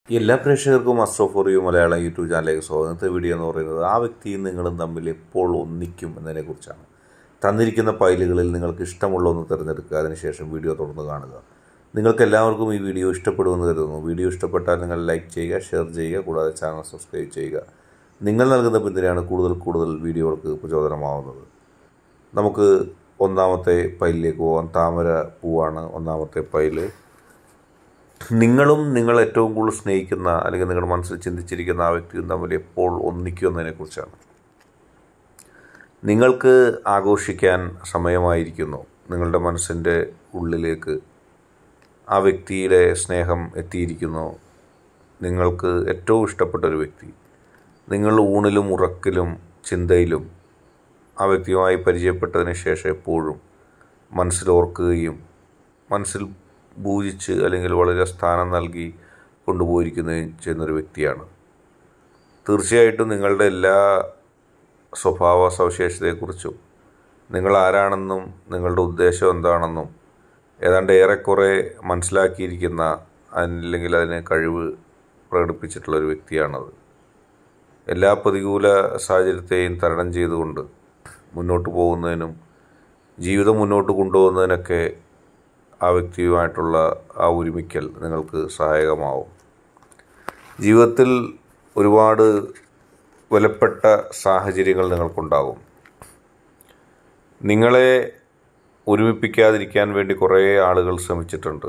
എല്ലാ പ്രേക്ഷകർക്കും astro for you Malayalam YouTube ചാനലിലേക്ക് സ്വാഗതം ഇന്നത്തെ വീഡിയോ എന്ന് പറയുന്നത് ആ വ്യക്തിയും നിങ്ങളും തമ്മിൽ എപ്പോൾ ഒന്നിക്കും എന്നതിനെക്കുറിച്ചാണ് തന്നിരിക്കുന്ന ഫയലുകളിൽ നിങ്ങൾക്ക് ഇഷ്ടമുള്ള ഒന്ന് തിരഞ്ഞെടുക്കുക അതിനുശേഷം വീഡിയോ തുടർന്ന് കാണുക നിങ്ങൾക്ക് എല്ലാവർക്കും ഈ വീഡിയോ ഇഷ്ടപ്പെടുമെന്ന് കരുതുന്നു വീഡിയോ ഇഷ്ടപ്പെട്ടാൽ നിങ്ങൾ ലൈക്ക് ചെയ്യുക ഷെയർ ചെയ്യുക കൂടാതെ ചാനൽ സബ്സ്ക്രൈബ് ചെയ്യുക നിങ്ങൾ നൽകുന്ന പിന്തുണയാണ് കൂടുതൽ കൂടുതൽ വീഡിയോകൾക്ക് പ്രചോദനമാവുന്നത് നമുക്ക് ഒന്നാമത്തെ പൈലിലേക്ക് പോകാം താമര പൂവാണ് ഒന്നാമത്തെ പൈല് നിങ്ങളും നിങ്ങൾ ഏറ്റവും കൂടുതൽ സ്നേഹിക്കുന്ന അല്ലെങ്കിൽ നിങ്ങളുടെ മനസ്സിൽ ചിന്തിച്ചിരിക്കുന്ന ആ വ്യക്തിയും തമ്മിൽ എപ്പോൾ ഒന്നിക്കുന്നതിനെക്കുറിച്ചാണ് നിങ്ങൾക്ക് ആഘോഷിക്കാൻ സമയമായിരിക്കുന്നു നിങ്ങളുടെ മനസ്സിൻ്റെ ഉള്ളിലേക്ക് ആ വ്യക്തിയുടെ സ്നേഹം എത്തിയിരിക്കുന്നു നിങ്ങൾക്ക് ഏറ്റവും ഇഷ്ടപ്പെട്ട ഒരു വ്യക്തി നിങ്ങൾ ഊണിലും ഉറക്കിലും ചിന്തയിലും ആ വ്യക്തിയുമായി പരിചയപ്പെട്ടതിന് ശേഷം എപ്പോഴും മനസ്സിൽ ഓർക്കുകയും മനസ്സിൽ പൂജിച്ച് അല്ലെങ്കിൽ വളരെ സ്ഥാനം നൽകി കൊണ്ടുപോയിരിക്കുകയും ചെയ്യുന്നൊരു വ്യക്തിയാണ് തീർച്ചയായിട്ടും നിങ്ങളുടെ എല്ലാ സ്വഭാവ സവിശേഷതയെക്കുറിച്ചും നിങ്ങൾ ആരാണെന്നും നിങ്ങളുടെ ഉദ്ദേശം എന്താണെന്നും ഏതാണ്ട് ഏറെക്കുറെ മനസ്സിലാക്കിയിരിക്കുന്ന അല്ലെങ്കിൽ അതിന് കഴിവ് പ്രകടിപ്പിച്ചിട്ടുള്ള ഒരു വ്യക്തിയാണത് എല്ലാ പ്രതികൂല സാഹചര്യത്തെയും തരണം ചെയ്തുകൊണ്ട് മുന്നോട്ട് പോകുന്നതിനും ജീവിതം മുന്നോട്ട് കൊണ്ടുപോകുന്നതിനൊക്കെ ആ വ്യക്തിയുമായിട്ടുള്ള ആ ഒരുമിക്കൽ നിങ്ങൾക്ക് സഹായകമാവും ജീവിതത്തിൽ ഒരുപാട് വിലപ്പെട്ട സാഹചര്യങ്ങൾ നിങ്ങൾക്കുണ്ടാകും നിങ്ങളെ ഒരുമിപ്പിക്കാതിരിക്കാൻ വേണ്ടി കുറേ ആളുകൾ ശ്രമിച്ചിട്ടുണ്ട്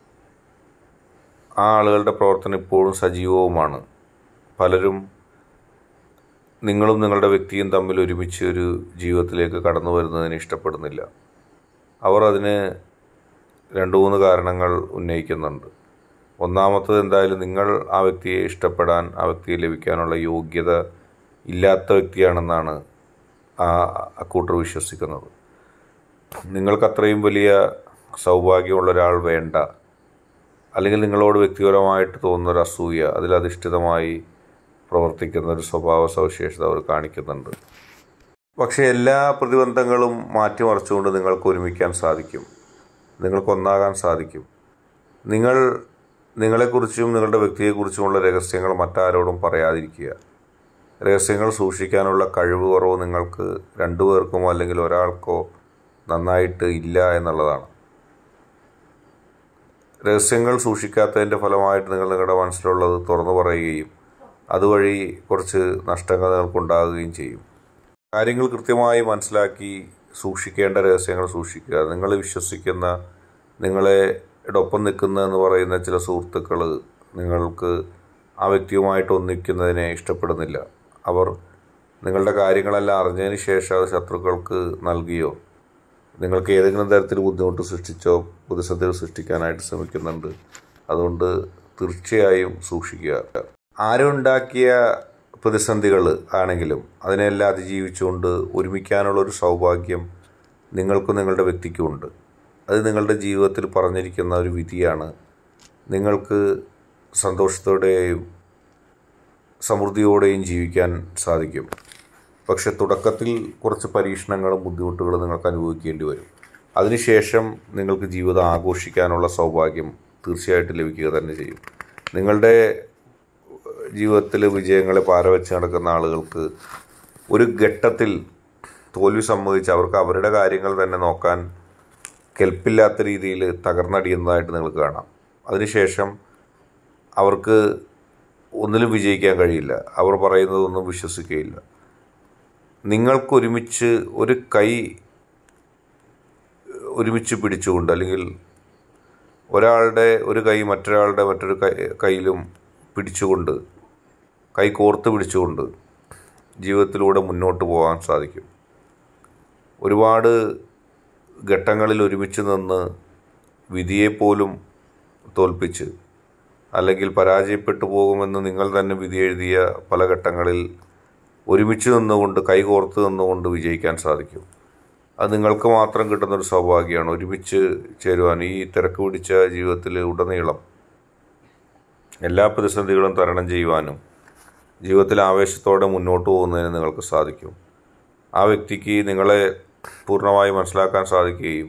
ആ ആളുകളുടെ പ്രവർത്തനം ഇപ്പോഴും സജീവവുമാണ് പലരും നിങ്ങളും നിങ്ങളുടെ വ്യക്തിയും തമ്മിൽ ഒരുമിച്ച് ഒരു ജീവിതത്തിലേക്ക് കടന്നു വരുന്നതിന് ഇഷ്ടപ്പെടുന്നില്ല അവർ അതിന് രണ്ട് മൂന്ന് കാരണങ്ങൾ ഉന്നയിക്കുന്നുണ്ട് ഒന്നാമത്തത് എന്തായാലും നിങ്ങൾ ആ വ്യക്തിയെ ഇഷ്ടപ്പെടാൻ ആ വ്യക്തിയെ ലഭിക്കാനുള്ള യോഗ്യത ഇല്ലാത്ത വ്യക്തിയാണെന്നാണ് ആ അക്കൂട്ടർ വിശ്വസിക്കുന്നത് നിങ്ങൾക്ക് അത്രയും വലിയ സൗഭാഗ്യമുള്ള ഒരാൾ വേണ്ട അല്ലെങ്കിൽ നിങ്ങളോട് വ്യക്തിപരമായിട്ട് തോന്നുന്ന ഒരു അസൂയ അതിലധിഷ്ഠിതമായി പ്രവർത്തിക്കുന്ന ഒരു സ്വഭാവ സവിശേഷത അവർ കാണിക്കുന്നുണ്ട് പക്ഷേ എല്ലാ പ്രതിബന്ധങ്ങളും മാറ്റിമറിച്ചുകൊണ്ട് നിങ്ങൾക്ക് ഒരുമിക്കാൻ സാധിക്കും നിങ്ങൾക്ക് ഒന്നാകാൻ സാധിക്കും നിങ്ങൾ നിങ്ങളെക്കുറിച്ചും നിങ്ങളുടെ വ്യക്തിയെക്കുറിച്ചുമുള്ള രഹസ്യങ്ങൾ മറ്റാരോടും പറയാതിരിക്കുക രഹസ്യങ്ങൾ സൂക്ഷിക്കാനുള്ള കഴിവ് കുറവ് നിങ്ങൾക്ക് രണ്ടുപേർക്കുമോ അല്ലെങ്കിൽ ഒരാൾക്കോ നന്നായിട്ട് ഇല്ല എന്നുള്ളതാണ് രഹസ്യങ്ങൾ സൂക്ഷിക്കാത്തതിൻ്റെ ഫലമായിട്ട് നിങ്ങൾ നിങ്ങളുടെ മനസ്സിലുള്ളത് തുറന്നു പറയുകയും അതുവഴി കുറച്ച് നഷ്ടങ്ങൾ നിങ്ങൾക്കുണ്ടാകുകയും ചെയ്യും കാര്യങ്ങൾ കൃത്യമായി മനസ്സിലാക്കി സൂക്ഷിക്കേണ്ട രഹസ്യങ്ങൾ സൂക്ഷിക്കുക നിങ്ങൾ വിശ്വസിക്കുന്ന നിങ്ങളെ ഒപ്പം നിൽക്കുന്ന എന്ന് പറയുന്ന ചില സുഹൃത്തുക്കൾ നിങ്ങൾക്ക് ആ വ്യക്തിയുമായിട്ട് ഒന്നിക്കുന്നതിനെ ഇഷ്ടപ്പെടുന്നില്ല അവർ നിങ്ങളുടെ കാര്യങ്ങളെല്ലാം അറിഞ്ഞതിന് ശേഷം അത് ശത്രുക്കൾക്ക് നൽകിയോ നിങ്ങൾക്ക് ഏതെങ്കിലും തരത്തിൽ ബുദ്ധിമുട്ട് സൃഷ്ടിച്ചോ പ്രതിസന്ധികൾ സൃഷ്ടിക്കാനായിട്ട് ശ്രമിക്കുന്നുണ്ട് അതുകൊണ്ട് തീർച്ചയായും സൂക്ഷിക്കുക ആരുണ്ടാക്കിയ പ്രതിസന്ധികൾ ആണെങ്കിലും അതിനെല്ലാം അതിജീവിച്ചുകൊണ്ട് ഒരുമിക്കാനുള്ള ഒരു സൗഭാഗ്യം നിങ്ങൾക്കും നിങ്ങളുടെ വ്യക്തിക്കുമുണ്ട് അത് നിങ്ങളുടെ ജീവിതത്തിൽ പറഞ്ഞിരിക്കുന്ന ഒരു വിധിയാണ് നിങ്ങൾക്ക് സന്തോഷത്തോടെയും സമൃദ്ധിയോടെയും ജീവിക്കാൻ സാധിക്കും പക്ഷെ തുടക്കത്തിൽ കുറച്ച് പരീക്ഷണങ്ങളും ബുദ്ധിമുട്ടുകളും നിങ്ങൾക്ക് അനുഭവിക്കേണ്ടി വരും അതിനുശേഷം നിങ്ങൾക്ക് ജീവിതം ആഘോഷിക്കാനുള്ള സൗഭാഗ്യം തീർച്ചയായിട്ടും ലഭിക്കുക തന്നെ ചെയ്യും നിങ്ങളുടെ ജീവിതത്തിൽ വിജയങ്ങളെ പാരവെച്ച് നടക്കുന്ന ആളുകൾക്ക് ഒരു ഘട്ടത്തിൽ തോൽവി സംഭവിച്ച് അവർക്ക് അവരുടെ കാര്യങ്ങൾ തന്നെ നോക്കാൻ കെൽപ്പില്ലാത്ത രീതിയിൽ തകർന്നടിയുന്നതായിട്ട് നിങ്ങൾക്ക് കാണാം അതിനുശേഷം അവർക്ക് ഒന്നിലും വിജയിക്കാൻ കഴിയില്ല അവർ പറയുന്നതൊന്നും വിശ്വസിക്കുകയില്ല നിങ്ങൾക്കൊരുമിച്ച് ഒരു കൈ ഒരുമിച്ച് പിടിച്ചുകൊണ്ട് അല്ലെങ്കിൽ ഒരാളുടെ ഒരു കൈ മറ്റൊരാളുടെ മറ്റൊരു കൈ കയ്യിലും പിടിച്ചുകൊണ്ട് കൈ കോർത്ത് പിടിച്ചുകൊണ്ട് ജീവിതത്തിലൂടെ മുന്നോട്ട് പോകാൻ സാധിക്കും ഒരുപാട് ഘട്ടങ്ങളിൽ ഒരുമിച്ച് നിന്ന് വിധിയെപ്പോലും തോൽപ്പിച്ച് അല്ലെങ്കിൽ പരാജയപ്പെട്ടു പോകുമെന്ന് നിങ്ങൾ തന്നെ വിധി എഴുതിയ പല ഘട്ടങ്ങളിൽ ഒരുമിച്ച് നിന്നുകൊണ്ട് കൈകോർത്ത് നിന്നുകൊണ്ട് വിജയിക്കാൻ സാധിക്കും അത് നിങ്ങൾക്ക് മാത്രം കിട്ടുന്നൊരു സൗഭാഗ്യമാണ് ഒരുമിച്ച് ചേരുവാൻ ഈ തിരക്ക് പിടിച്ച ജീവിതത്തിൽ ഉടനീളം എല്ലാ പ്രതിസന്ധികളും തരണം ചെയ്യുവാനും ജീവിതത്തിൽ ആവേശത്തോടെ മുന്നോട്ട് പോകുന്നതിന് നിങ്ങൾക്ക് സാധിക്കും ആ വ്യക്തിക്ക് നിങ്ങളെ പൂർണ്ണമായി മനസ്സിലാക്കാൻ സാധിക്കുകയും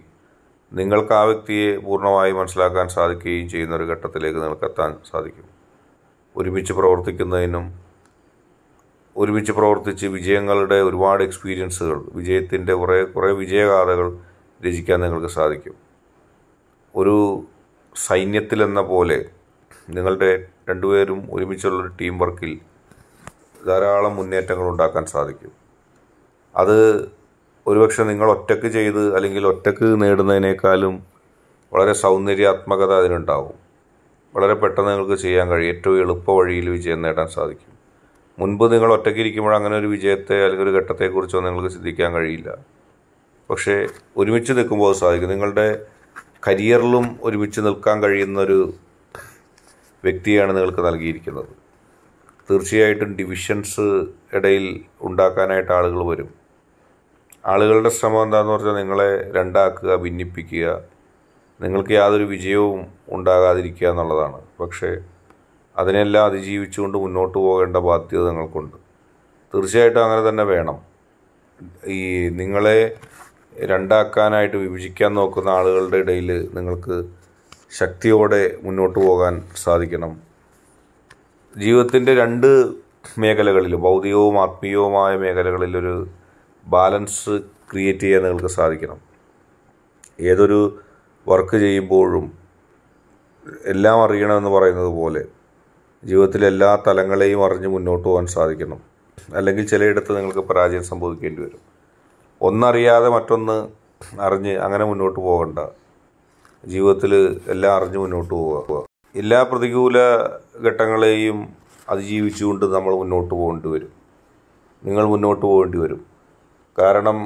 നിങ്ങൾക്ക് ആ വ്യക്തിയെ പൂർണ്ണമായി മനസ്സിലാക്കാൻ സാധിക്കുകയും ചെയ്യുന്ന ഒരു ഘട്ടത്തിലേക്ക് നിങ്ങൾക്ക് എത്താൻ സാധിക്കും ഒരുമിച്ച് പ്രവർത്തിക്കുന്നതിനും ഒരുമിച്ച് പ്രവർത്തിച്ച് വിജയങ്ങളുടെ ഒരുപാട് എക്സ്പീരിയൻസുകൾ വിജയത്തിൻ്റെ കുറേ കുറേ വിജയഗാഥകൾ രചിക്കാൻ നിങ്ങൾക്ക് സാധിക്കും ഒരു സൈന്യത്തിലെന്ന പോലെ നിങ്ങളുടെ രണ്ടുപേരും ഒരുമിച്ചുള്ളൊരു ടീം വർക്കിൽ ധാരാളം മുന്നേറ്റങ്ങൾ ഉണ്ടാക്കാൻ സാധിക്കും അത് ഒരുപക്ഷെ നിങ്ങൾ ഒറ്റക്ക് ചെയ്ത് അല്ലെങ്കിൽ ഒറ്റക്ക് നേടുന്നതിനേക്കാളും വളരെ സൗന്ദര്യാത്മകത അതിനുണ്ടാവും വളരെ പെട്ടെന്ന് നിങ്ങൾക്ക് ചെയ്യാൻ കഴിയും ഏറ്റവും എളുപ്പ വഴിയിൽ വിജയം നേടാൻ സാധിക്കും മുൻപ് നിങ്ങൾ ഒറ്റയ്ക്ക് ഇരിക്കുമ്പോൾ അങ്ങനെ ഒരു വിജയത്തെ അല്ലെങ്കിൽ ഒരു ഘട്ടത്തെക്കുറിച്ചോ നിങ്ങൾക്ക് ചിന്തിക്കാൻ കഴിയില്ല പക്ഷേ ഒരുമിച്ച് നിൽക്കുമ്പോൾ അത് സാധിക്കും നിങ്ങളുടെ കരിയറിലും ഒരുമിച്ച് നിൽക്കാൻ കഴിയുന്ന ഒരു വ്യക്തിയാണ് നിങ്ങൾക്ക് നൽകിയിരിക്കുന്നത് തീർച്ചയായിട്ടും ഡിവിഷൻസ് ഇടയിൽ ഉണ്ടാക്കാനായിട്ട് ആളുകൾ വരും ആളുകളുടെ ശ്രമം എന്താന്ന് പറഞ്ഞാൽ നിങ്ങളെ രണ്ടാക്കുക ഭിന്നിപ്പിക്കുക നിങ്ങൾക്ക് യാതൊരു വിജയവും ഉണ്ടാകാതിരിക്കുക എന്നുള്ളതാണ് പക്ഷേ അതിനെല്ലാം അതിജീവിച്ചുകൊണ്ട് മുന്നോട്ട് പോകേണ്ട ബാധ്യത നിങ്ങൾക്കുണ്ട് തീർച്ചയായിട്ടും അങ്ങനെ തന്നെ വേണം ഈ നിങ്ങളെ രണ്ടാക്കാനായിട്ട് വിഭജിക്കാൻ നോക്കുന്ന ആളുകളുടെ ഇടയിൽ നിങ്ങൾക്ക് ശക്തിയോടെ മുന്നോട്ട് പോകാൻ സാധിക്കണം ജീവിതത്തിൻ്റെ രണ്ട് മേഖലകളിലും ഭൗതികവും ആത്മീയവുമായ മേഖലകളിലൊരു ബാലൻസ് ക്രിയേറ്റ് ചെയ്യാൻ നിങ്ങൾക്ക് സാധിക്കണം ഏതൊരു വർക്ക് ചെയ്യുമ്പോഴും എല്ലാം അറിയണമെന്ന് പറയുന്നത് പോലെ ജീവിതത്തിലെ എല്ലാ തലങ്ങളെയും അറിഞ്ഞ് മുന്നോട്ട് പോകാൻ സാധിക്കണം അല്ലെങ്കിൽ ചിലയിടത്ത് നിങ്ങൾക്ക് പരാജയം സംഭവിക്കേണ്ടി വരും ഒന്നറിയാതെ മറ്റൊന്ന് അറിഞ്ഞ് അങ്ങനെ മുന്നോട്ട് പോകണ്ട ജീവിതത്തിൽ എല്ലാം അറിഞ്ഞ് മുന്നോട്ട് പോവുക എല്ലാ പ്രതികൂല ഘട്ടങ്ങളെയും അതിജീവിച്ചുകൊണ്ട് നമ്മൾ മുന്നോട്ട് പോകേണ്ടി വരും നിങ്ങൾ മുന്നോട്ട് പോകേണ്ടി വരും കാരണം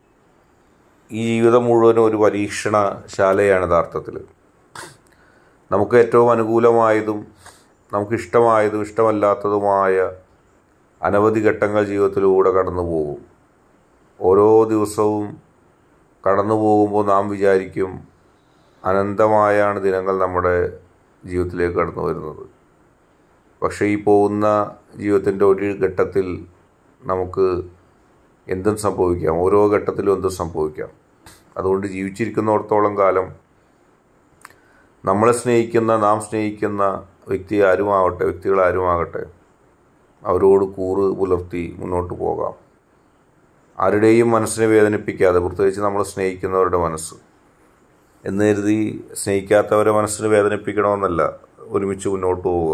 ഈ ജീവിതം മുഴുവനും ഒരു പരീക്ഷണശാലയാണ് യഥാർത്ഥത്തിൽ നമുക്ക് ഏറ്റവും അനുകൂലമായതും നമുക്ക് ഇഷ്ടമായതും ഇഷ്ടമല്ലാത്തതുമായ അനവധി ഘട്ടങ്ങൾ ജീവിതത്തിലൂടെ കടന്നു പോകും ഓരോ ദിവസവും കടന്നു പോകുമ്പോൾ നാം വിചാരിക്കും അനന്തമായാണ് ദിനങ്ങൾ നമ്മുടെ ജീവിതത്തിലേക്ക് കടന്നു വരുന്നത് പക്ഷേ ഈ പോകുന്ന ജീവിതത്തിൻ്റെ ഒരു ഘട്ടത്തിൽ നമുക്ക് എന്തും സംഭവിക്കാം ഓരോ ഘട്ടത്തിലും എന്തും സംഭവിക്കാം അതുകൊണ്ട് ജീവിച്ചിരിക്കുന്നിടത്തോളം കാലം നമ്മളെ സ്നേഹിക്കുന്ന നാം സ്നേഹിക്കുന്ന വ്യക്തി ആരുമാവട്ടെ വ്യക്തികൾ ആരുമാകട്ടെ അവരോട് കൂറ് പുലർത്തി മുന്നോട്ട് പോകാം ആരുടെയും മനസ്സിനെ വേദനിപ്പിക്കാതെ പ്രത്യേകിച്ച് നമ്മൾ സ്നേഹിക്കുന്നവരുടെ മനസ്സ് എന്ന് കരുതി സ്നേഹിക്കാത്തവരെ മനസ്സിന് വേദനിപ്പിക്കണമെന്നല്ല ഒരുമിച്ച് മുന്നോട്ട് പോവുക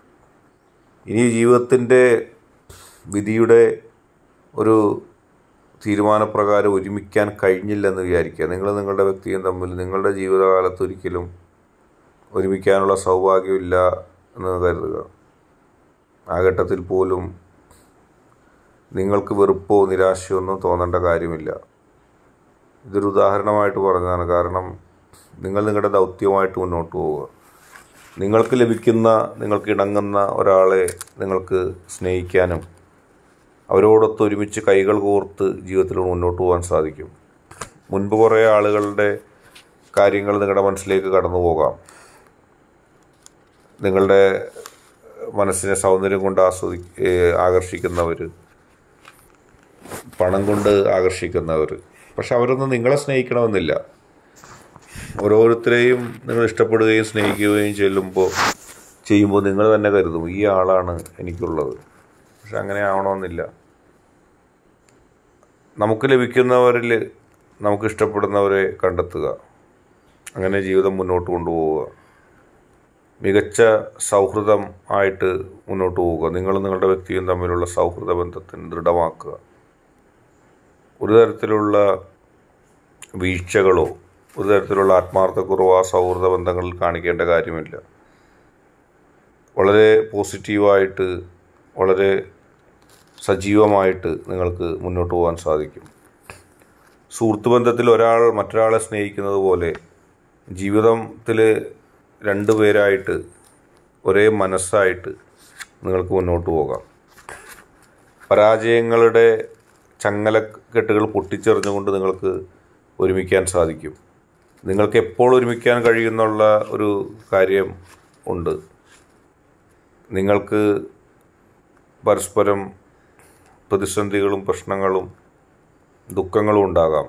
ഇനി ജീവിതത്തിൻ്റെ വിധിയുടെ ഒരു തീരുമാനപ്രകാരം ഒരുമിക്കാൻ കഴിഞ്ഞില്ലെന്ന് വിചാരിക്കുക നിങ്ങൾ നിങ്ങളുടെ വ്യക്തിയും തമ്മിൽ നിങ്ങളുടെ ജീവിതകാലത്ത് ഒരിക്കലും ഒരുമിക്കാനുള്ള സൗഭാഗ്യമില്ല എന്ന് കരുതുക ആ ഘട്ടത്തിൽ പോലും നിങ്ങൾക്ക് വെറുപ്പോ നിരാശയോ ഒന്നും തോന്നേണ്ട കാര്യമില്ല ഇതൊരു ഉദാഹരണമായിട്ട് പറഞ്ഞതാണ് കാരണം നിങ്ങൾ നിങ്ങളുടെ ദൗത്യമായിട്ട് മുന്നോട്ട് പോവുക നിങ്ങൾക്ക് ലഭിക്കുന്ന നിങ്ങൾക്ക് ഇണങ്ങുന്ന ഒരാളെ നിങ്ങൾക്ക് സ്നേഹിക്കാനും അവരോടൊത്ത് ഒരുമിച്ച് കൈകൾ കോർത്ത് ജീവിതത്തിൽ മുന്നോട്ട് പോകാൻ സാധിക്കും മുൻപ് കുറേ ആളുകളുടെ കാര്യങ്ങൾ നിങ്ങളുടെ മനസ്സിലേക്ക് കടന്നു പോകാം നിങ്ങളുടെ മനസ്സിനെ സൗന്ദര്യം കൊണ്ട് ആസ്വദി ആകർഷിക്കുന്നവർ പണം കൊണ്ട് ആകർഷിക്കുന്നവർ പക്ഷെ അവരൊന്നും നിങ്ങളെ സ്നേഹിക്കണമെന്നില്ല ഓരോരുത്തരെയും നിങ്ങൾ ഇഷ്ടപ്പെടുകയും സ്നേഹിക്കുകയും ചെല്ലുമ്പോൾ ചെയ്യുമ്പോൾ നിങ്ങൾ തന്നെ കരുതും ഈ ആളാണ് എനിക്കുള്ളത് പക്ഷെ അങ്ങനെ ആവണമെന്നില്ല നമുക്ക് ലഭിക്കുന്നവരിൽ നമുക്ക് ഇഷ്ടപ്പെടുന്നവരെ കണ്ടെത്തുക അങ്ങനെ ജീവിതം മുന്നോട്ട് കൊണ്ടുപോവുക മികച്ച സൗഹൃദം ആയിട്ട് മുന്നോട്ട് പോവുക നിങ്ങളും നിങ്ങളുടെ വ്യക്തിയും തമ്മിലുള്ള സൗഹൃദ ബന്ധത്തിന് ദൃഢമാക്കുക ഒരു തരത്തിലുള്ള വീഴ്ചകളോ ഒരു തരത്തിലുള്ള ആത്മാർത്ഥക്കുറവോ ആ സൗഹൃദ ബന്ധങ്ങളിൽ കാണിക്കേണ്ട കാര്യമില്ല വളരെ പോസിറ്റീവായിട്ട് വളരെ സജീവമായിട്ട് നിങ്ങൾക്ക് മുന്നോട്ട് പോകാൻ സാധിക്കും സുഹൃത്ത് ബന്ധത്തിൽ ഒരാൾ മറ്റൊരാളെ സ്നേഹിക്കുന്നത് പോലെ ജീവിതത്തിൽ രണ്ടു പേരായിട്ട് ഒരേ മനസ്സായിട്ട് നിങ്ങൾക്ക് മുന്നോട്ട് പോകാം പരാജയങ്ങളുടെ ചങ്ങലക്കെട്ടുകൾ പൊട്ടിച്ചെറിഞ്ഞുകൊണ്ട് നിങ്ങൾക്ക് ഒരുമിക്കാൻ സാധിക്കും നിങ്ങൾക്ക് എപ്പോൾ ഒരുമിക്കാൻ കഴിയുന്നുള്ള ഒരു കാര്യം ഉണ്ട് നിങ്ങൾക്ക് പരസ്പരം പ്രതിസന്ധികളും പ്രശ്നങ്ങളും ദുഃഖങ്ങളും ഉണ്ടാകാം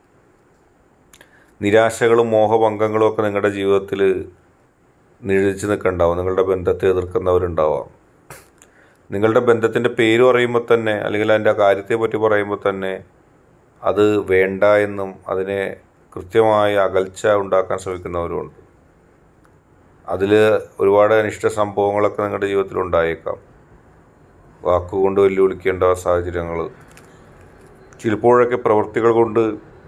നിരാശകളും മോഹഭംഗങ്ങളും ഒക്കെ നിങ്ങളുടെ ജീവിതത്തിൽ നിഴലിച്ച് നിൽക്കുന്നുണ്ടാവും നിങ്ങളുടെ ബന്ധത്തെ എതിർക്കുന്നവരുണ്ടാവാം നിങ്ങളുടെ ബന്ധത്തിൻ്റെ പേര് പറയുമ്പോൾ തന്നെ അല്ലെങ്കിൽ അതിൻ്റെ ആ കാര്യത്തെ പറ്റി പറയുമ്പോൾ തന്നെ അത് വേണ്ട എന്നും അതിനെ കൃത്യമായ അകൽച്ച ഉണ്ടാക്കാൻ ശ്രമിക്കുന്നവരുമുണ്ട് അതിൽ ഒരുപാട് അനിഷ്ട സംഭവങ്ങളൊക്കെ നിങ്ങളുടെ ജീവിതത്തിൽ ഉണ്ടായേക്കാം വാക്കുകൊണ്ട് വെല്ലുവിളിക്കേണ്ട സാഹചര്യങ്ങൾ ചിലപ്പോഴൊക്കെ പ്രവൃത്തികൾ കൊണ്ട്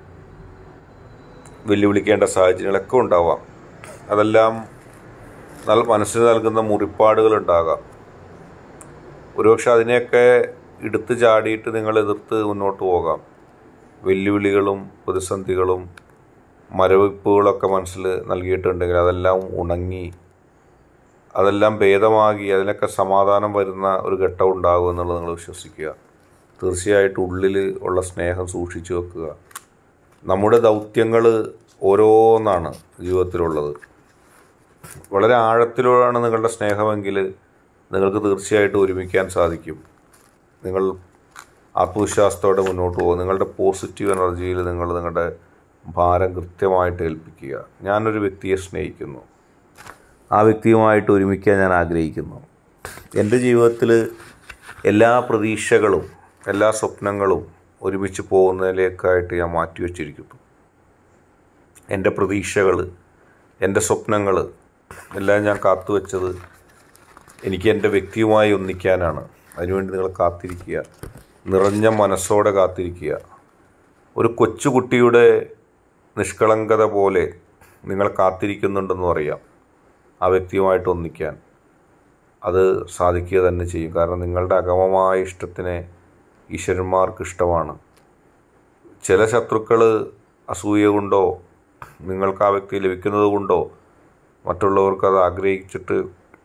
വെല്ലുവിളിക്കേണ്ട സാഹചര്യങ്ങളൊക്കെ ഉണ്ടാവാം അതെല്ലാം നല്ല മനസ്സിന് നൽകുന്ന മുറിപ്പാടുകൾ ഉണ്ടാകാം ഒരുപക്ഷെ അതിനെയൊക്കെ എടുത്തു ചാടിയിട്ട് നിങ്ങൾ എതിർത്ത് മുന്നോട്ട് പോകാം വെല്ലുവിളികളും പ്രതിസന്ധികളും മരവിപ്പുകളൊക്കെ മനസ്സിൽ നൽകിയിട്ടുണ്ടെങ്കിൽ അതെല്ലാം ഉണങ്ങി അതെല്ലാം ഭേദമാകി അതിനൊക്കെ സമാധാനം വരുന്ന ഒരു ഘട്ടം ഉണ്ടാകും എന്നുള്ളത് നിങ്ങൾ വിശ്വസിക്കുക തീർച്ചയായിട്ടും ഉള്ളിൽ ഉള്ള സ്നേഹം സൂക്ഷിച്ചു വെക്കുക നമ്മുടെ ദൗത്യങ്ങൾ ഓരോന്നാണ് ജീവിതത്തിലുള്ളത് വളരെ ആഴത്തിലാണ് നിങ്ങളുടെ സ്നേഹമെങ്കിൽ നിങ്ങൾക്ക് തീർച്ചയായിട്ടും ഒരുമിക്കാൻ സാധിക്കും നിങ്ങൾ ആത്മവിശ്വാസത്തോടെ മുന്നോട്ട് പോകും നിങ്ങളുടെ പോസിറ്റീവ് എനർജിയിൽ നിങ്ങൾ നിങ്ങളുടെ ഭാരം കൃത്യമായിട്ട് ഏൽപ്പിക്കുക ഞാനൊരു വ്യക്തിയെ സ്നേഹിക്കുന്നു ആ വ്യക്തിയുമായിട്ട് ഒരുമിക്കാൻ ഞാൻ ആഗ്രഹിക്കുന്നു എൻ്റെ ജീവിതത്തിൽ എല്ലാ പ്രതീക്ഷകളും എല്ലാ സ്വപ്നങ്ങളും ഒരുമിച്ച് പോകുന്നതിലേക്കായിട്ട് ഞാൻ മാറ്റിവെച്ചിരിക്കുന്നു എൻ്റെ പ്രതീക്ഷകൾ എൻ്റെ സ്വപ്നങ്ങൾ എല്ലാം ഞാൻ കാത്തുവെച്ചത് എനിക്ക് എൻ്റെ വ്യക്തിയുമായി ഒന്നിക്കാനാണ് അതിനുവേണ്ടി നിങ്ങൾ കാത്തിരിക്കുക നിറഞ്ഞ മനസ്സോടെ കാത്തിരിക്കുക ഒരു കൊച്ചുകുട്ടിയുടെ നിഷ്കളങ്കത പോലെ നിങ്ങൾ കാത്തിരിക്കുന്നുണ്ടെന്ന് അറിയാം ആ വ്യക്തിയുമായിട്ട് ഒന്നിക്കാൻ അത് സാധിക്കുക തന്നെ ചെയ്യും കാരണം നിങ്ങളുടെ അഗമമായ ഇഷ്ടത്തിനെ ഈശ്വരന്മാർക്ക് ഇഷ്ടമാണ് ചില ശത്രുക്കൾ അസൂയ കൊണ്ടോ നിങ്ങൾക്ക് ആ വ്യക്തി ലഭിക്കുന്നത് കൊണ്ടോ മറ്റുള്ളവർക്ക് അത് ആഗ്രഹിച്ചിട്ട്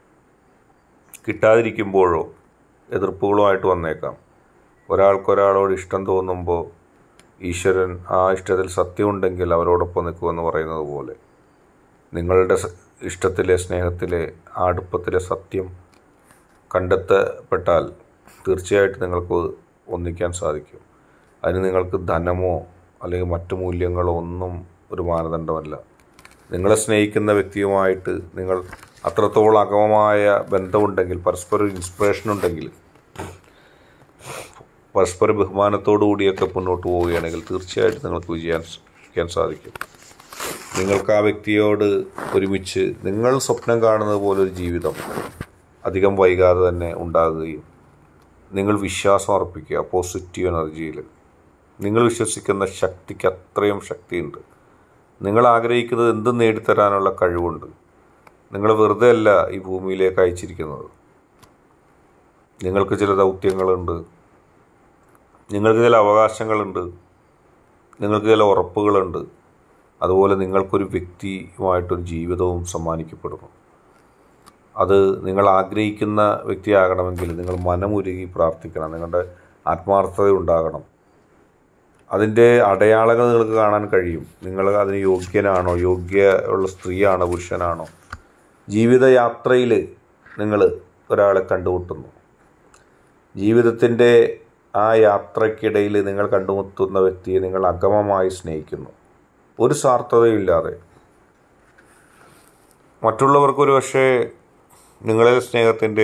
കിട്ടാതിരിക്കുമ്പോഴോ എതിർപ്പുകളുമായിട്ട് വന്നേക്കാം ഒരാൾക്കൊരാളോട് ഇഷ്ടം തോന്നുമ്പോൾ ഈശ്വരൻ ആ ഇഷ്ടത്തിൽ സത്യമുണ്ടെങ്കിൽ അവരോടൊപ്പം നിൽക്കുമെന്ന് പറയുന്നത് പോലെ നിങ്ങളുടെ സ- ഇഷ്ടത്തിലെ സ്നേഹത്തിലെ ആ അടുപ്പത്തിലെ സത്യം കണ്ടെത്തപ്പെട്ടാൽ തീർച്ചയായിട്ടും നിങ്ങൾക്ക് ഒന്നിക്കാൻ സാധിക്കും അതിന് നിങ്ങൾക്ക് ധനമോ അല്ലെങ്കിൽ മറ്റു മൂല്യങ്ങളോ ഒന്നും ഒരു മാനദണ്ഡമല്ല നിങ്ങളെ സ്നേഹിക്കുന്ന വ്യക്തിയുമായിട്ട് നിങ്ങൾ അത്രത്തോളം അകമമായ ബന്ധമുണ്ടെങ്കിൽ പരസ്പരം ഇൻസ്പിറേഷൻ ഉണ്ടെങ്കിൽ പരസ്പര ബഹുമാനത്തോടു കൂടിയൊക്കെ മുന്നോട്ട് പോവുകയാണെങ്കിൽ തീർച്ചയായിട്ടും നിങ്ങൾക്ക് വിജയിക്കാൻ സാധിക്കും നിങ്ങൾക്ക് ആ വ്യക്തിയോട് ഒരുമിച്ച് നിങ്ങൾ സ്വപ്നം കാണുന്നത് പോലെ ഒരു ജീവിതം അധികം വൈകാതെ തന്നെ ഉണ്ടാകുകയും നിങ്ങൾ വിശ്വാസം അർപ്പിക്കുക പോസിറ്റീവ് എനർജിയിൽ നിങ്ങൾ വിശ്വസിക്കുന്ന ശക്തിക്ക് അത്രയും ശക്തിയുണ്ട് നിങ്ങൾ ആഗ്രഹിക്കുന്നത് എന്തും നേടിത്തരാനുള്ള കഴിവുണ്ട് നിങ്ങൾ വെറുതെ അല്ല ഈ ഭൂമിയിലേക്ക് അയച്ചിരിക്കുന്നത് നിങ്ങൾക്ക് ചില ദൗത്യങ്ങളുണ്ട് നിങ്ങൾക്ക് ചില അവകാശങ്ങളുണ്ട് നിങ്ങൾക്ക് ചില ഉറപ്പുകളുണ്ട് അതുപോലെ നിങ്ങൾക്കൊരു വ്യക്തിയുമായിട്ടൊരു ജീവിതവും സമ്മാനിക്കപ്പെടുന്നു അത് നിങ്ങൾ ആഗ്രഹിക്കുന്ന വ്യക്തിയാകണമെങ്കിൽ നിങ്ങൾ മനമുരുകി പ്രാർത്ഥിക്കണം നിങ്ങളുടെ ആത്മാർത്ഥത ഉണ്ടാകണം അതിൻ്റെ അടയാളങ്ങൾ നിങ്ങൾക്ക് കാണാൻ കഴിയും നിങ്ങൾ അതിന് യോഗ്യനാണോ യോഗ്യ ഉള്ള സ്ത്രീയാണോ പുരുഷനാണോ ജീവിതയാത്രയിൽ നിങ്ങൾ ഒരാളെ കണ്ടുമുട്ടുന്നു ജീവിതത്തിൻ്റെ ആ യാത്രയ്ക്കിടയിൽ നിങ്ങൾ കണ്ടുമുട്ടുന്ന വ്യക്തിയെ നിങ്ങൾ അഗമമായി സ്നേഹിക്കുന്നു ഒരു സ്വാർത്ഥതയില്ലാതെ മറ്റുള്ളവർക്കൊരു പക്ഷേ നിങ്ങളെ സ്നേഹത്തിൻ്റെ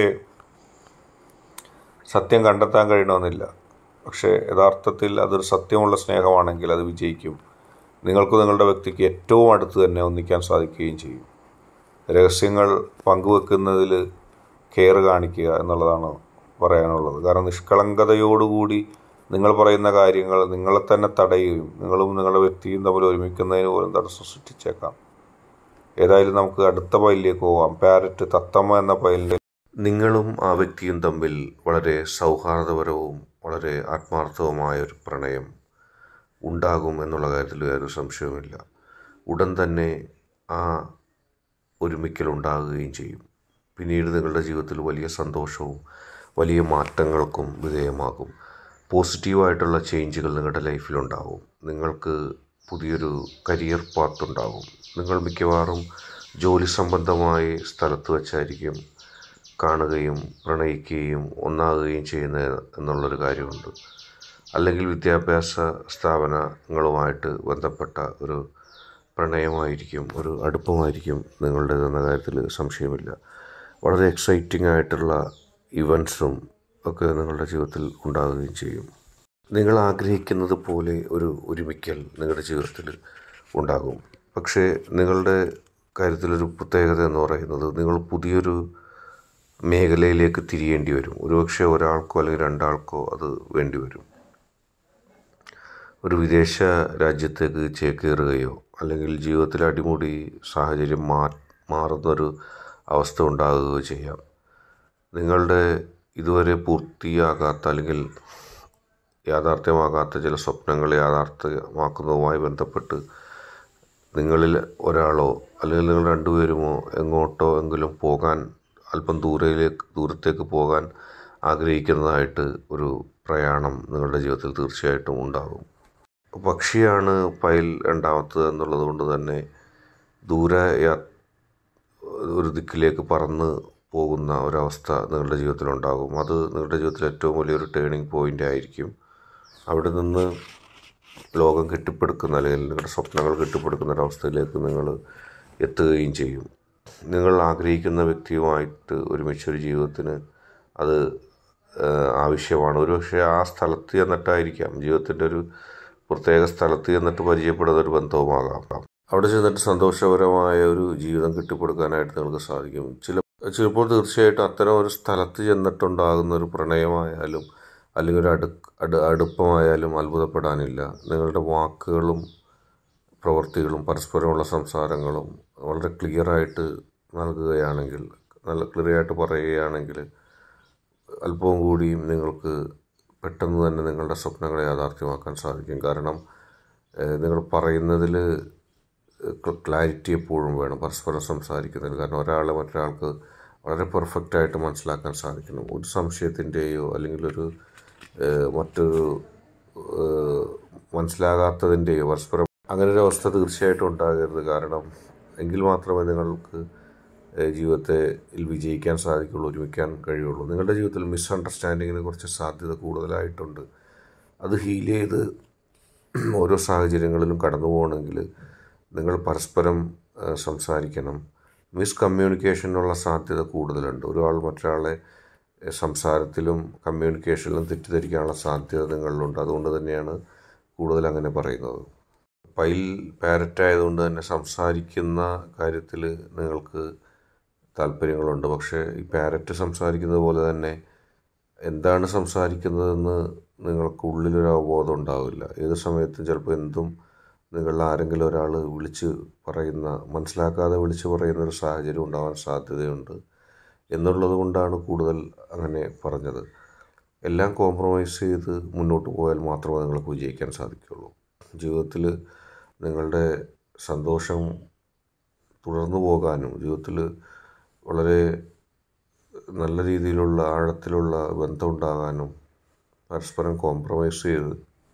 സത്യം കണ്ടെത്താൻ കഴിയണമെന്നില്ല പക്ഷേ യഥാർത്ഥത്തിൽ അതൊരു സത്യമുള്ള സ്നേഹമാണെങ്കിൽ അത് വിജയിക്കും നിങ്ങൾക്ക് നിങ്ങളുടെ വ്യക്തിക്ക് ഏറ്റവും അടുത്ത് തന്നെ ഒന്നിക്കാൻ സാധിക്കുകയും ചെയ്യും രഹസ്യങ്ങൾ പങ്കുവെക്കുന്നതിൽ കെയർ കാണിക്കുക എന്നുള്ളതാണ് പറയാനുള്ളത് കാരണം നിഷ്കളങ്കതയോടുകൂടി നിങ്ങൾ പറയുന്ന കാര്യങ്ങൾ നിങ്ങളെ തന്നെ തടയുകയും നിങ്ങളും നിങ്ങളുടെ വ്യക്തിയും തമ്മിൽ ഒരുമിക്കുന്നതിന് പോലും തടസ്സം സൃഷ്ടിച്ചേക്കാം ഏതായാലും നമുക്ക് അടുത്ത പൈലിലേക്ക് പോവാം പാരറ്റ് തത്തമ്മ എന്ന പൈലിൻ്റെ നിങ്ങളും ആ വ്യക്തിയും തമ്മിൽ വളരെ സൗഹാർദ്ദപരവും വളരെ ആത്മാർത്ഥവുമായ ഒരു പ്രണയം ഉണ്ടാകും എന്നുള്ള കാര്യത്തിൽ യാതൊരു സംശയവുമില്ല ഉടൻ തന്നെ ആ ഒരുമിക്കൽ ഉണ്ടാകുകയും ചെയ്യും പിന്നീട് നിങ്ങളുടെ ജീവിതത്തിൽ വലിയ സന്തോഷവും വലിയ മാറ്റങ്ങൾക്കും വിധേയമാകും പോസിറ്റീവായിട്ടുള്ള ചേഞ്ചുകൾ നിങ്ങളുടെ ലൈഫിലുണ്ടാകും നിങ്ങൾക്ക് പുതിയൊരു കരിയർ പാത്ത് ഉണ്ടാകും നിങ്ങൾ മിക്കവാറും ജോലി സംബന്ധമായി സ്ഥലത്ത് വെച്ചായിരിക്കും കാണുകയും പ്രണയിക്കുകയും ഒന്നാകുകയും ചെയ്യുന്നത് എന്നുള്ളൊരു കാര്യമുണ്ട് അല്ലെങ്കിൽ വിദ്യാഭ്യാസ സ്ഥാപനങ്ങളുമായിട്ട് ബന്ധപ്പെട്ട ഒരു പ്രണയമായിരിക്കും ഒരു അടുപ്പമായിരിക്കും നിങ്ങളുടേതെന്ന കാര്യത്തിൽ സംശയമില്ല വളരെ എക്സൈറ്റിംഗ് ആയിട്ടുള്ള ഇവൻസും ഒക്കെ നിങ്ങളുടെ ജീവിതത്തിൽ ഉണ്ടാകുകയും ചെയ്യും നിങ്ങൾ ആഗ്രഹിക്കുന്നത് പോലെ ഒരു ഒരുമിക്കൽ നിങ്ങളുടെ ജീവിതത്തിൽ ഉണ്ടാകും പക്ഷേ നിങ്ങളുടെ കാര്യത്തിലൊരു പ്രത്യേകത എന്ന് പറയുന്നത് നിങ്ങൾ പുതിയൊരു മേഖലയിലേക്ക് തിരിയേണ്ടി വരും ഒരുപക്ഷെ ഒരാൾക്കോ അല്ലെങ്കിൽ രണ്ടാൾക്കോ അത് വേണ്ടി വരും ഒരു വിദേശ രാജ്യത്തേക്ക് ചേക്കേറുകയോ അല്ലെങ്കിൽ ജീവിതത്തിൽ അടിമുടി സാഹചര്യം മാ മാറുന്നൊരു അവസ്ഥ ഉണ്ടാകുകയോ ചെയ്യാം നിങ്ങളുടെ ഇതുവരെ പൂർത്തിയാകാത്ത അല്ലെങ്കിൽ യാഥാർത്ഥ്യമാകാത്ത ചില സ്വപ്നങ്ങൾ യാഥാർത്ഥ്യമാക്കുന്നതുമായി ബന്ധപ്പെട്ട് നിങ്ങളിൽ ഒരാളോ അല്ലെങ്കിൽ നിങ്ങൾ രണ്ടുപേരുമോ എങ്ങോട്ടോ എങ്കിലും പോകാൻ അല്പം ദൂരയിലേക്ക് ദൂരത്തേക്ക് പോകാൻ ആഗ്രഹിക്കുന്നതായിട്ട് ഒരു പ്രയാണം നിങ്ങളുടെ ജീവിതത്തിൽ തീർച്ചയായിട്ടും ഉണ്ടാകും പക്ഷിയാണ് പൈൽ രണ്ടാമത്തത് എന്നുള്ളത് കൊണ്ട് തന്നെ ദൂര യാ ഒരു ദിക്കിലേക്ക് പറന്ന് പോകുന്ന ഒരവസ്ഥ നിങ്ങളുടെ ജീവിതത്തിലുണ്ടാകും അത് നിങ്ങളുടെ ജീവിതത്തിൽ ഏറ്റവും വലിയൊരു ടേണിംഗ് പോയിൻ്റ് ആയിരിക്കും അവിടെ നിന്ന് ലോകം കെട്ടിപ്പടുക്കുന്ന അല്ലെങ്കിൽ നിങ്ങളുടെ സ്വപ്നങ്ങൾ കെട്ടിപ്പടുക്കുന്ന ഒരവസ്ഥയിലേക്ക് നിങ്ങൾ എത്തുകയും ചെയ്യും നിങ്ങൾ ആഗ്രഹിക്കുന്ന വ്യക്തിയുമായിട്ട് ഒരുമിച്ചൊരു ജീവിതത്തിന് അത് ആവശ്യമാണ് ഒരുപക്ഷെ ആ സ്ഥലത്ത് ചെന്നിട്ടായിരിക്കാം ജീവിതത്തിൻ്റെ ഒരു പ്രത്യേക സ്ഥലത്ത് ചെന്നിട്ട് പരിചയപ്പെടുന്ന ഒരു ബന്ധവുമാകാം അവിടെ ചെന്നിട്ട് സന്തോഷപരമായ ഒരു ജീവിതം കെട്ടിപ്പടുക്കാനായിട്ട് നിങ്ങൾക്ക് സാധിക്കും ചില ചിലപ്പോൾ തീർച്ചയായിട്ടും അത്തരം ഒരു സ്ഥലത്ത് ചെന്നിട്ടുണ്ടാകുന്ന ഒരു പ്രണയമായാലും അല്ലെങ്കിൽ ഒരു അടു അടു അടുപ്പമായാലും അത്ഭുതപ്പെടാനില്ല നിങ്ങളുടെ വാക്കുകളും പ്രവൃത്തികളും പരസ്പരമുള്ള സംസാരങ്ങളും വളരെ ക്ലിയറായിട്ട് നൽകുകയാണെങ്കിൽ നല്ല ക്ലിയറായിട്ട് പറയുകയാണെങ്കിൽ അല്പവും കൂടിയും നിങ്ങൾക്ക് പെട്ടെന്ന് തന്നെ നിങ്ങളുടെ സ്വപ്നങ്ങളെ യാഥാർത്ഥ്യമാക്കാൻ സാധിക്കും കാരണം നിങ്ങൾ പറയുന്നതിൽ ക്ലാരിറ്റി എപ്പോഴും വേണം പരസ്പരം സംസാരിക്കുന്നതിൽ കാരണം ഒരാളെ മറ്റൊരാൾക്ക് വളരെ പെർഫെക്റ്റായിട്ട് മനസ്സിലാക്കാൻ സാധിക്കണം ഒരു സംശയത്തിൻ്റെയോ അല്ലെങ്കിൽ ഒരു മറ്റൊരു മനസ്സിലാകാത്തതിൻ്റെയോ പരസ്പരം അങ്ങനെ ഒരു അവസ്ഥ തീർച്ചയായിട്ടും ഉണ്ടാകരുത് കാരണം എങ്കിൽ മാത്രമേ നിങ്ങൾക്ക് ജീവിതത്തെ വിജയിക്കാൻ സാധിക്കുള്ളൂ ഒരുമിക്കാൻ കഴിയുള്ളൂ നിങ്ങളുടെ ജീവിതത്തിൽ മിസ്അണ്ടർസ്റ്റാൻഡിങ്ങിനെ കുറിച്ച് സാധ്യത കൂടുതലായിട്ടുണ്ട് അത് ഹീൽ ചെയ്ത് ഓരോ സാഹചര്യങ്ങളിലും കടന്നു പോകണമെങ്കിൽ നിങ്ങൾ പരസ്പരം സംസാരിക്കണം മിസ് കമ്മ്യൂണിക്കേഷനുള്ള സാധ്യത കൂടുതലുണ്ട് ഒരാൾ മറ്റൊരാളെ സംസാരത്തിലും കമ്മ്യൂണിക്കേഷനിലും തെറ്റിദ്ധരിക്കാനുള്ള സാധ്യത നിങ്ങളിലുണ്ട് അതുകൊണ്ട് തന്നെയാണ് കൂടുതൽ അങ്ങനെ പറയുന്നത് പൈൽ പാരറ്റ് ആയതുകൊണ്ട് തന്നെ സംസാരിക്കുന്ന കാര്യത്തിൽ നിങ്ങൾക്ക് താല്പര്യങ്ങളുണ്ട് പക്ഷേ ഈ പാരറ്റ് സംസാരിക്കുന്നത് പോലെ തന്നെ എന്താണ് സംസാരിക്കുന്നതെന്ന് നിങ്ങൾക്ക് ഉള്ളിലൊരു അവബോധം ഉണ്ടാവില്ല ഏത് സമയത്തും ചിലപ്പോൾ എന്തും നിങ്ങളിൽ ആരെങ്കിലും ഒരാൾ വിളിച്ച് പറയുന്ന മനസ്സിലാക്കാതെ വിളിച്ച് പറയുന്ന ഒരു സാഹചര്യം ഉണ്ടാവാൻ സാധ്യതയുണ്ട് എന്നുള്ളത് കൊണ്ടാണ് കൂടുതൽ അങ്ങനെ പറഞ്ഞത് എല്ലാം കോംപ്രമൈസ് ചെയ്ത് മുന്നോട്ട് പോയാൽ മാത്രമേ നിങ്ങൾക്ക് വിജയിക്കാൻ സാധിക്കുകയുള്ളൂ ജീവിതത്തിൽ നിങ്ങളുടെ സന്തോഷം തുടർന്നു പോകാനും ജീവിതത്തിൽ വളരെ നല്ല രീതിയിലുള്ള ആഴത്തിലുള്ള ബന്ധം ഉണ്ടാകാനും പരസ്പരം കോംപ്രമൈസ് ചെയ്ത്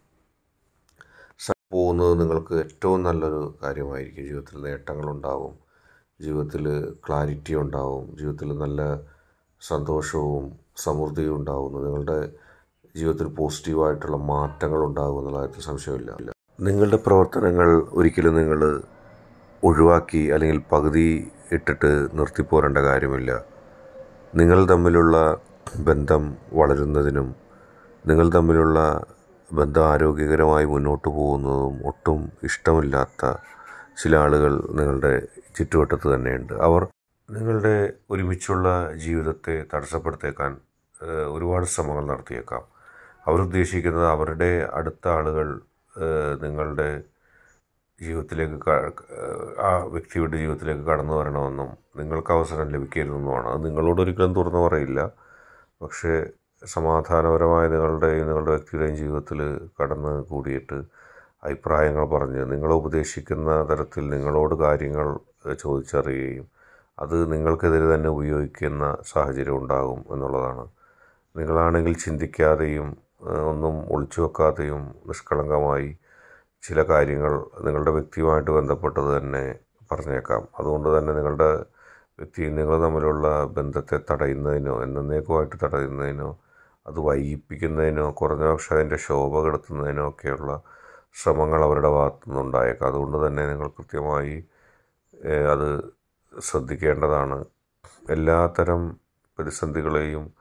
പോകുന്നത് നിങ്ങൾക്ക് ഏറ്റവും നല്ലൊരു കാര്യമായിരിക്കും ജീവിതത്തിൽ നേട്ടങ്ങളുണ്ടാവും ജീവിതത്തിൽ ക്ലാരിറ്റി ഉണ്ടാവും ജീവിതത്തിൽ നല്ല സന്തോഷവും സമൃദ്ധിയും ഉണ്ടാവുന്നു നിങ്ങളുടെ ജീവിതത്തിൽ പോസിറ്റീവായിട്ടുള്ള മാറ്റങ്ങൾ ഉണ്ടാകും എന്നുള്ള കാര്യത്തിൽ സംശയമില്ല നിങ്ങളുടെ പ്രവർത്തനങ്ങൾ ഒരിക്കലും നിങ്ങൾ ഒഴിവാക്കി അല്ലെങ്കിൽ പകുതി ഇട്ടിട്ട് നിർത്തിപ്പോരേണ്ട കാര്യമില്ല നിങ്ങൾ തമ്മിലുള്ള ബന്ധം വളരുന്നതിനും നിങ്ങൾ തമ്മിലുള്ള ബന്ധം ആരോഗ്യകരമായി മുന്നോട്ട് പോകുന്നതും ഒട്ടും ഇഷ്ടമില്ലാത്ത ചില ആളുകൾ നിങ്ങളുടെ ചുറ്റുവട്ടത്ത് തന്നെയുണ്ട് അവർ നിങ്ങളുടെ ഒരുമിച്ചുള്ള ജീവിതത്തെ തടസ്സപ്പെടുത്തേക്കാൻ ഒരുപാട് ശ്രമങ്ങൾ നടത്തിയേക്കാം അവരുദ്ദേശിക്കുന്നത് അവരുടെ അടുത്ത ആളുകൾ നിങ്ങളുടെ ജീവിതത്തിലേക്ക് ആ വ്യക്തിയുടെ ജീവിതത്തിലേക്ക് കടന്നു വരണമെന്നും നിങ്ങൾക്ക് അവസരം ലഭിക്കരുതെന്നുമാണ് അത് നിങ്ങളോട് ഒരിക്കലും തുറന്നു പറയില്ല പക്ഷേ സമാധാനപരമായ നിങ്ങളുടെയും നിങ്ങളുടെ വ്യക്തിയുടെയും ജീവിതത്തിൽ കടന്ന് കൂടിയിട്ട് അഭിപ്രായങ്ങൾ പറഞ്ഞ് നിങ്ങളെ ഉപദേശിക്കുന്ന തരത്തിൽ നിങ്ങളോട് കാര്യങ്ങൾ ചോദിച്ചറിയുകയും അത് നിങ്ങൾക്കെതിരെ തന്നെ ഉപയോഗിക്കുന്ന സാഹചര്യം ഉണ്ടാകും എന്നുള്ളതാണ് നിങ്ങളാണെങ്കിൽ ചിന്തിക്കാതെയും ഒന്നും ഒളിച്ചു വെക്കാതെയും നിഷ്കളങ്കമായി ചില കാര്യങ്ങൾ നിങ്ങളുടെ വ്യക്തിയുമായിട്ട് ബന്ധപ്പെട്ടത് തന്നെ പറഞ്ഞേക്കാം അതുകൊണ്ട് തന്നെ നിങ്ങളുടെ വ്യക്തിയും നിങ്ങൾ തമ്മിലുള്ള ബന്ധത്തെ തടയുന്നതിനോ എന്നേക്കുമായിട്ട് തടയുന്നതിനോ അത് വൈകിപ്പിക്കുന്നതിനോ കുറഞ്ഞ പക്ഷേ അതിൻ്റെ ശോഭ കെടുത്തുന്നതിനോ ഒക്കെയുള്ള ശ്രമങ്ങൾ അവരുടെ ഭാഗത്തു നിന്നുണ്ടായേക്കാം അതുകൊണ്ട് തന്നെ നിങ്ങൾ കൃത്യമായി അത് ശ്രദ്ധിക്കേണ്ടതാണ് എല്ലാത്തരം പ്രതിസന്ധികളെയും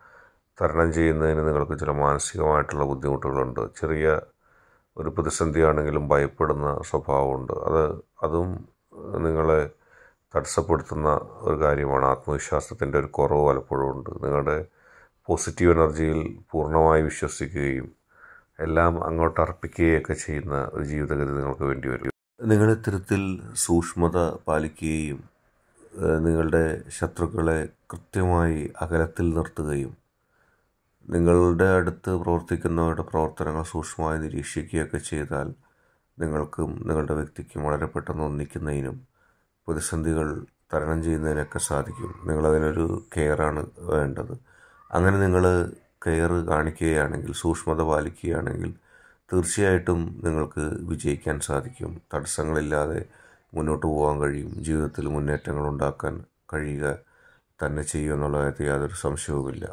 തരണം ചെയ്യുന്നതിന് നിങ്ങൾക്ക് ചില മാനസികമായിട്ടുള്ള ബുദ്ധിമുട്ടുകളുണ്ട് ചെറിയ ഒരു പ്രതിസന്ധിയാണെങ്കിലും ഭയപ്പെടുന്ന സ്വഭാവമുണ്ട് അത് അതും നിങ്ങളെ തടസ്സപ്പെടുത്തുന്ന ഒരു കാര്യമാണ് ആത്മവിശ്വാസത്തിൻ്റെ ഒരു കുറവ് പലപ്പോഴും ഉണ്ട് നിങ്ങളുടെ പോസിറ്റീവ് എനർജിയിൽ പൂർണ്ണമായി വിശ്വസിക്കുകയും എല്ലാം അങ്ങോട്ട് അർപ്പിക്കുകയൊക്കെ ചെയ്യുന്ന ഒരു ജീവിതഗതി നിങ്ങൾക്ക് വേണ്ടി വരും നിങ്ങൾ ഇത്തരത്തിൽ സൂക്ഷ്മത പാലിക്കുകയും ഏഹ്, നിങ്ങളുടെ ശത്രുക്കളെ കൃത്യമായി അകലത്തിൽ നിർത്തുകയും നിങ്ങളുടെ അടുത്ത് പ്രവർത്തിക്കുന്നവരുടെ പ്രവർത്തനങ്ങൾ സൂക്ഷ്മമായി നിരീക്ഷിക്കുകയൊക്കെ ചെയ്താൽ നിങ്ങൾക്കും നിങ്ങളുടെ വ്യക്തിക്കും വളരെ പെട്ടെന്ന് ഒന്നിക്കുന്നതിനും പ്രതിസന്ധികൾ തരണം ചെയ്യുന്നതിനൊക്കെ സാധിക്കും നിങ്ങളതിനൊരു കെയറാണ് വേണ്ടത് അങ്ങനെ നിങ്ങൾ കെയർ കാണിക്കുകയാണെങ്കിൽ സൂക്ഷ്മത പാലിക്കുകയാണെങ്കിൽ തീർച്ചയായിട്ടും നിങ്ങൾക്ക് വിജയിക്കാൻ സാധിക്കും തടസ്സങ്ങളില്ലാതെ മുന്നോട്ട് പോകാൻ കഴിയും ജീവിതത്തിൽ മുന്നേറ്റങ്ങൾ ഉണ്ടാക്കാൻ കഴിയുക തന്നെ ചെയ്യും എന്നുള്ള കാര്യത്തിൽ യാതൊരു സംശയവുമില്ല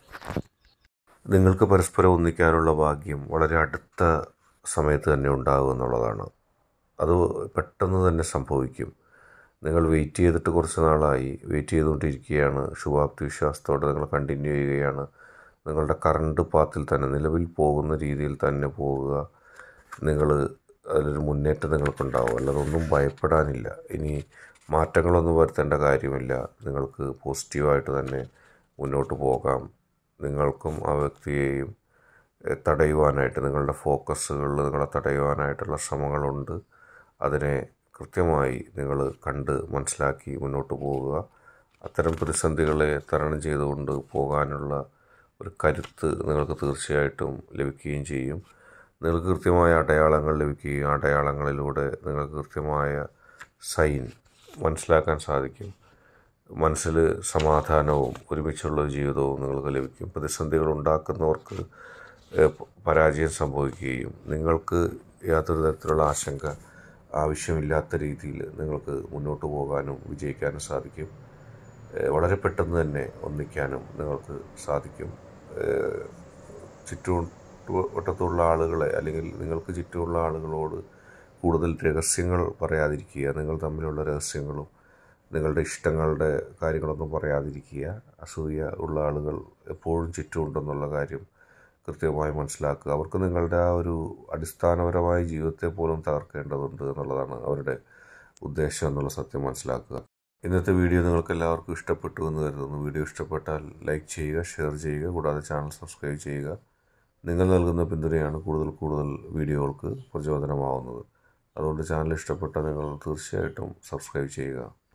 നിങ്ങൾക്ക് പരസ്പരം ഒന്നിക്കാനുള്ള ഭാഗ്യം വളരെ അടുത്ത സമയത്ത് തന്നെ ഉണ്ടാകും എന്നുള്ളതാണ് അത് പെട്ടെന്ന് തന്നെ സംഭവിക്കും നിങ്ങൾ വെയിറ്റ് ചെയ്തിട്ട് കുറച്ച് നാളായി വെയിറ്റ് ചെയ്തുകൊണ്ടിരിക്കുകയാണ് ശുഭാപ്തി വിശ്വാസത്തോടെ നിങ്ങൾ കണ്ടിന്യൂ ചെയ്യുകയാണ് നിങ്ങളുടെ കറണ്ട് പാത്തിൽ തന്നെ നിലവിൽ പോകുന്ന രീതിയിൽ തന്നെ പോവുക നിങ്ങൾ അതിലൊരു മുന്നേറ്റം നിങ്ങൾക്കുണ്ടാവും അല്ലാതെ ഒന്നും ഭയപ്പെടാനില്ല ഇനി മാറ്റങ്ങളൊന്നും വരുത്തേണ്ട കാര്യമില്ല നിങ്ങൾക്ക് പോസിറ്റീവായിട്ട് തന്നെ മുന്നോട്ട് പോകാം നിങ്ങൾക്കും ആ വ്യക്തിയെയും എഹ്, തടയുവാനായിട്ട് നിങ്ങളുടെ ഫോക്കസുകളിൽ നിങ്ങളെ തടയുവാനായിട്ടുള്ള ശ്രമങ്ങളുണ്ട് അതിനെ കൃത്യമായി നിങ്ങൾ കണ്ട് മനസ്സിലാക്കി മുന്നോട്ട് പോവുക അത്തരം പ്രതിസന്ധികളെ തരണം ചെയ്തുകൊണ്ട് പോകാനുള്ള ഒരു കരുത്ത് നിങ്ങൾക്ക് തീർച്ചയായിട്ടും ലഭിക്കുകയും ചെയ്യും നിങ്ങൾക്ക് കൃത്യമായ അടയാളങ്ങൾ ലഭിക്കുകയും ആ അടയാളങ്ങളിലൂടെ നിങ്ങൾക്ക് കൃത്യമായ സൈൻ മനസ്സിലാക്കാൻ സാധിക്കും മനസ്സിൽ സമാധാനവും ഒരുമിച്ചുള്ള ഒരു ജീവിതവും നിങ്ങൾക്ക് ലഭിക്കും പ്രതിസന്ധികൾ ഉണ്ടാക്കുന്നവർക്ക് ഏഹ്, പ- പരാജയം സംഭവിക്കുകയും നിങ്ങൾക്ക് യാതൊരു തരത്തിലുള്ള ആശങ്ക ആവശ്യമില്ലാത്ത രീതിയിൽ നിങ്ങൾക്ക് മുന്നോട്ട് പോകാനും വിജയിക്കാനും സാധിക്കും ഏഹ്, വളരെ പെട്ടെന്ന് തന്നെ ഒന്നിക്കാനും നിങ്ങൾക്ക് സാധിക്കും ഏഹ്, ചുറ്റുവട്ടത്തുള്ള ആളുകളെ അല്ലെങ്കിൽ നിങ്ങൾക്ക് ചുറ്റുമുള്ള ആളുകളോട് കൂടുതൽ രഹസ്യങ്ങൾ പറയാതിരിക്കുക നിങ്ങൾ തമ്മിലുള്ള രഹസ്യങ്ങളും നിങ്ങളുടെ ഇഷ്ടങ്ങളുടെ കാര്യങ്ങളൊന്നും പറയാതിരിക്കുക അസൂയ ഉള്ള ആളുകൾ എപ്പോഴും ചുറ്റുമുണ്ടെന്നുള്ള കാര്യം കൃത്യമായി മനസ്സിലാക്കുക അവർക്ക് നിങ്ങളുടെ ആ ഒരു അടിസ്ഥാനപരമായ ജീവിതത്തെ പോലും തകർക്കേണ്ടതുണ്ട് എന്നുള്ളതാണ് അവരുടെ ഉദ്ദേശം എന്നുള്ള സത്യം മനസ്സിലാക്കുക ഇന്നത്തെ വീഡിയോ നിങ്ങൾക്ക് എല്ലാവർക്കും ഇഷ്ടപ്പെട്ടു എന്ന് കരുതുന്നു വീഡിയോ ഇഷ്ടപ്പെട്ടാൽ ലൈക്ക് ചെയ്യുക ഷെയർ ചെയ്യുക കൂടാതെ ചാനൽ സബ്സ്ക്രൈബ് ചെയ്യുക നിങ്ങൾ നൽകുന്ന പിന്തുണയാണ് കൂടുതൽ കൂടുതൽ വീഡിയോകൾക്ക് പ്രചോദനമാവുന്നത് അതുകൊണ്ട് ചാനൽ ഇഷ്ടപ്പെട്ടാൽ നിങ്ങൾ തീർച്ചയായിട്ടും സബ്സ്ക്രൈബ് ചെയ്യുക